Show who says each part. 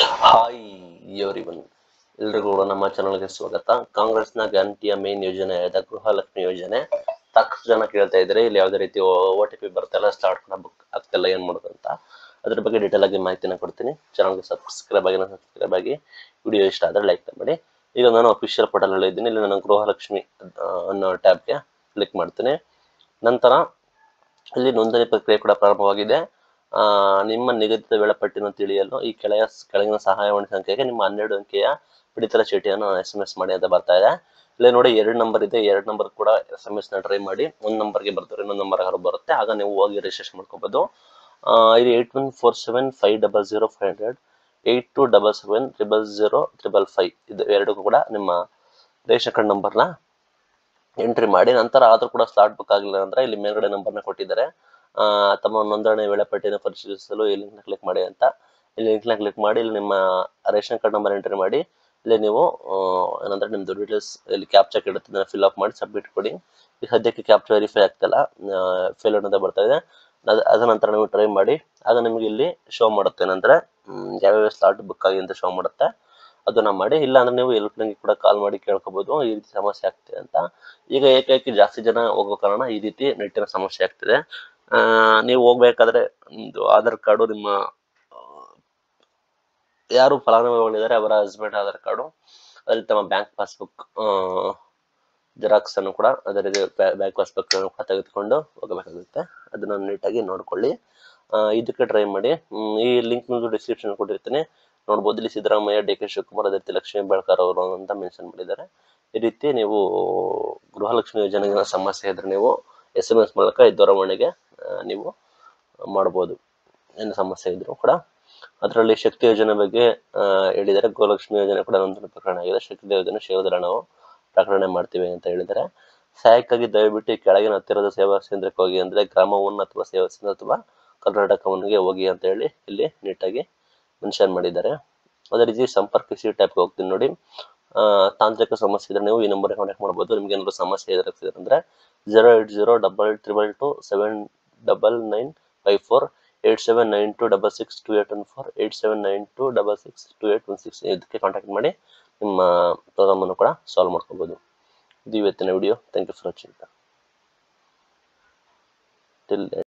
Speaker 1: hi everyone ಎಲ್ರಿಗೂ ಕೂಡ ನಮ್ಮ ಚಾನಲ್ಗೆ ಸ್ವಾಗತ ಕಾಂಗ್ರೆಸ್ನ ಗ್ಯಾರಂಟಿಯ ಮೇನ್ ಯೋಜನೆ ಆದ ಗೃಹಲಕ್ಷ್ಮಿ ಯೋಜನೆ ಸಾಕಷ್ಟು ಜನ ಕೇಳ್ತಾ ಇದ್ರೆ ಇಲ್ಲಿ ಯಾವುದೇ ರೀತಿ ಓ ಟಿ ಪಿ ಬರ್ತಿಲ್ಲ ಸ್ಟಾರ್ಟ್ ಕೂಡ ಬುಕ್ ಆಗ್ತಿಲ್ಲ ಏನ್ ಮಾಡೋದು ಅಂತ ಅದ್ರ ಬಗ್ಗೆ ಡೀಟೇಲ್ ಆಗಿ ಮಾಹಿತಿನ ಕೊಡ್ತೀನಿ ಚಾನಲ್ಗೆ ಸಬ್ಸ್ಕ್ರೈಬ್ ಆಗಿ ಸಬ್ಸ್ಕ್ರೈಬ್ ಆಗಿ ವಿಡಿಯೋ ಇಷ್ಟ ಆದ್ರೆ ಲೈಕ್ ಮಾಡಿ ಈಗ ನಾನು ಅಫಿಷಿಯಲ್ ಪೋರ್ಟಲ್ ಅಲ್ಲಿ ಇದ್ದೀನಿ ಇಲ್ಲಿ ನಾನು ಗೃಹಲಕ್ಷ್ಮಿ ಆ, ಅನ್ನೋ ಟ್ಯಾಬ್ಗೆ ಕ್ಲಿಕ್ ಮಾಡ್ತೀನಿ ನಂತರ ಇಲ್ಲಿ ನೋಂದಣಿ ಪ್ರಕ್ರಿಯೆ ಕೂಡ ಪ್ರಾರಂಭವಾಗಿದೆ ಆ, ನಿಮ್ಮ ನಿಗದಿತ ವೇಳಾಪಟ್ಟಿಯನ್ನು ತಿಳಿಯಲು ಈ ಕೆಳೆಯ ಕೆಳಗಿನ ಸಹಾಯವಾಣಿ ಸಂಖ್ಯೆಗೆ ನಿಮ್ಮ ಹನ್ನೆರಡು ಅಂಕೆಯ ಪಡಿತರ ಚೀಟಿಯನ್ನು ಎಸ್ ಎಂ ಎಸ್ ಮಾಡಿ ಅಂತ ಬರ್ತಾ ಇದೆ ಇಲ್ಲಿ ನೋಡಿ ಎರಡು ನಂಬರ್ ಇದೆ ಎರಡು ನಂಬರ್ ಕೂಡ ಎಸ್ ಎಂ ಎಸ್ ನ ಟ್ರೈ ಮಾಡಿ ಒಂದ್ ನಂಬರ್ಗೆ ಬರ್ತಾರೆ ಇನ್ನೊಂದು ನಂಬರ್ ಯಾರು ಬರುತ್ತೆ ಆಗ ನೀವು ಹೋಗಿ ರಿಜಿಸ್ಟ್ರೇಷನ್ ಮಾಡ್ಕೋಬಹುದು ಆ, ಇದು eight one four seven five double zero five hundred eight two double seven triple zero triple five ಇದು ಎರಡು ಕೂಡ ನಿಮ್ಮ ರೇಷನ್ ಕಾರ್ಡ್ ನಂಬರ್ನ ಎಂಟ್ರಿ ಮಾಡಿ ನಂತರ ಆದ್ರೂ ಕೂಡ ಸ್ಲಾಟ್ ಬುಕ್ ಆಗಿಲ್ಲ ಅಂದ್ರೆ ಇಲ್ಲಿ ಮೇಲ್ಗಡೆ ನಂಬರ್ನ ಕೊಟ್ಟಿದ್ದಾರೆ ಆ, ತಮ್ಮ ನೋಂದಣಿ ವೇಳಾಪಟ್ಟಿಯನ್ನು ಪರಿಶೀಲಿಸಲು ಈ ಲಿಂಕ್ನ ಕ್ಲಿಕ್ ಮಾಡಿ ಅಂತ ಇಲ್ಲಿ ಲಿಂಕ್ನ ಕ್ಲಿಕ್ ಮಾಡಿ ಇಲ್ಲಿ ನಿಮ್ಮ ರೇಷನ್ ಕಾರ್ಡ್ ನಂಬರ್ ಎಂಟ್ರಿ ಮಾಡಿ ಇಲ್ಲಿ ನೀವು ಆ, ಏನಂದ್ರೆ ನಿಮ್ದು ಡೀಟೇಲ್ಸ್ ಇಲ್ಲಿ ಕ್ಯಾಪ್ಚಾ ಇಡುತ್ತೆ ಫಿಲ್ ಅಪ್ ಮಾಡಿ ಸಬ್ಮಿಟ್ ಕೊಡಿ ಈಗ ಸದ್ಯಕ್ಕೆ ಕ್ಯಾಪ್ಚಾ ವೆರಿಫೈ ಆಗ್ತಿಲ್ಲ ಫೇಲ್ ಅಂತ ಬರ್ತಾ ಇದೆ ಅದ ಅದ ನಂತರ ನೀವು ಟ್ರೈ ಮಾಡಿ ಆಗ ನಿಮಗೆ ಇಲ್ಲಿ ಶೋ ಮಾಡುತ್ತೆ ಏನಂದ್ರೆ ಹ್ಮ್, ಯಾವ್ಯಾವ ಸ್ಲಾಟ್ ಬುಕ್ ಆಗಿ ಅಂತ ಶೋ ಮಾಡುತ್ತೆ ಅದನ್ನ ಮಾಡಿ ಇಲ್ಲ ಅಂದ್ರೆ ನೀವು ಎಲ್ಪ್ಲೈನ್ಗೆ ಕೂಡ ಕಾಲ್ ಮಾಡಿ ಕೇಳ್ಕೋಬಹುದು ಈ ರೀತಿ ಸಮಸ್ಯೆ ಆಗ್ತಿದೆ ಅಂತ ಈಗ ಏಕೈಕಿ ಜಾಸ್ತಿ ಜನ ಹೋಗೋ ಕಾರಣ ಈ ರೀತಿ ನೆಟ್ಟಿನ ಸಮಸ್ಯೆ ಆಗ್ತಿದೆ ಆ, ನೀವು ಹೋಗ್ಬೇಕಾದ್ರೆ ನಿಮ್ದು ಆಧಾರ್ ಕಾರ್ಡು ನಿಮ್ಮ ಆ, ಯಾರು ಫಲಾನುಭವಿಗಳಿದ್ದಾರೆ ಅವರ ಹಸ್ಬೆಂಡ್ ಆಧಾರ್ ಕಾರ್ಡು ಅದ್ರಲ್ಲಿ ತಮ್ಮ ಬ್ಯಾಂಕ್ ಪಾಸ್ಬುಕ್ ಜೆರಾಕ್ಸ್ ಅನ್ನು ಕೂಡ ಅದೇ ರೀತಿ ಬ್ಯಾಂಕ್ ಪಾಸ್ಬುಕ್ ಕೂಡ ತೆಗೆದುಕೊಂಡು ಹೋಗಬೇಕಾಗುತ್ತೆ ಅದನ್ನ ನೀಟಾಗಿ ನೋಡ್ಕೊಳ್ಳಿ ಆ, ಇದಕ್ಕೆ ಟ್ರೈ ಮಾಡಿ ಹ್ಮ್, ಈ ಲಿಂಕ್ ಡಿಸ್ಕ್ರಿಪ್ಷನ್ ಕೊಟ್ಟಿರ್ತೀನಿ ನೋಡ್ಬೋದು ಇಲ್ಲಿ ಸಿದ್ದರಾಮಯ್ಯ ಡಿ ಕೆ ಶಿವಕುಮಾರ್ ಅದೇ ರೀತಿ ಲಕ್ಷ್ಮೀ ಬೆಳ್ಕರ್ ಅವರು ಅಂತ ಮೆನ್ಷನ್ ಮಾಡಿದ್ದಾರೆ ಈ ರೀತಿ ನೀವು ಗೃಹಲಕ್ಷ್ಮಿ ಯೋಜನೆಗಳ ಸಮಸ್ಯೆ ಇದ್ರೆ ನೀವು ಎಸ್ ಎಂ ಎಸ್ ಮೂಲಕ ಈ ದೂರವಾಣಿಗೆ ಆ, ನೀವು ಮಾಡ್ಬೋದು ಏನು ಸಮಸ್ಯೆ ಇದ್ರು ಕೂಡ ಅದರಲ್ಲಿ ಶಕ್ತಿ ಯೋಜನೆ ಬಗ್ಗೆ ಆ, ಹೇಳಿದ್ದಾರೆ ಗೃಹಲಕ್ಷ್ಮಿ ಯೋಜನೆ ಕೂಡ ನೋಂದಣಿ ಪ್ರಕರಣ ಆಗಿದೆ ಶಕ್ತಿ ಯೋಜನೆ ಶೀಘ್ರದಲ್ಲೇ ನಾವು ಪ್ರಕಟಣೆ ಮಾಡ್ತೀವಿ ಅಂತ ಹೇಳಿದ್ದಾರೆ ಸಹಾಯಕ್ಕಾಗಿ ದಯವಿಟ್ಟು ಈ ಕೆಳಗಿನ ಹತ್ತಿರದ ಸೇವಾ ಕೇಂದ್ರಕ್ಕೆ ಹೋಗಿ ಅಂದ್ರೆ ಗ್ರಾಮ ಒನ್ ಅಥವಾ ಸೇವಾ ಕೇಂದ್ರ ಅಥವಾ ಕರ್ನಾಟಕ ಒನ್ಗೆ ಹೋಗಿ ಅಂತ ಹೇಳಿ ಇಲ್ಲಿ ನೀಟಾಗಿ ಮೆನ್ಷನ್ ಮಾಡಿದ್ದಾರೆ ಅದೇ ರೀತಿ ಸಂಪರ್ಕಿಸಿ ಟ್ಯಾಬ್ಗೆ ಹೋಗ್ತೀನಿ ನೋಡಿ ಆ, ತಾಂತ್ರಿಕ ಸಮಸ್ಯೆ ಇದ್ರೆ ನೀವು ಈ ನಂಬರ್ ಕಾಂಟ್ಯಾಕ್ಟ್ ಮಾಡ್ಬೋದು ನಿಮ್ಗೆ ಏನಾದ್ರು ಸಮಸ್ಯೆ ಎದುರಾಗ್ತಿದೆ ಅಂದ್ರೆ zero eight zero double triple two seven double nine five four eight seven nine two double six two eight one four eight seven nine two double six two eight one six ಇದಕ್ಕೆ contact ಮಾಡಿ ನಿಮ್ಮ ಪ್ರಾಬ್ಲಮನ್ನು ಕೂಡ solve ಮಾಡ್ಕೋಬೋದು ಇದು ಇವತ್ತಿನ video thank you for watching till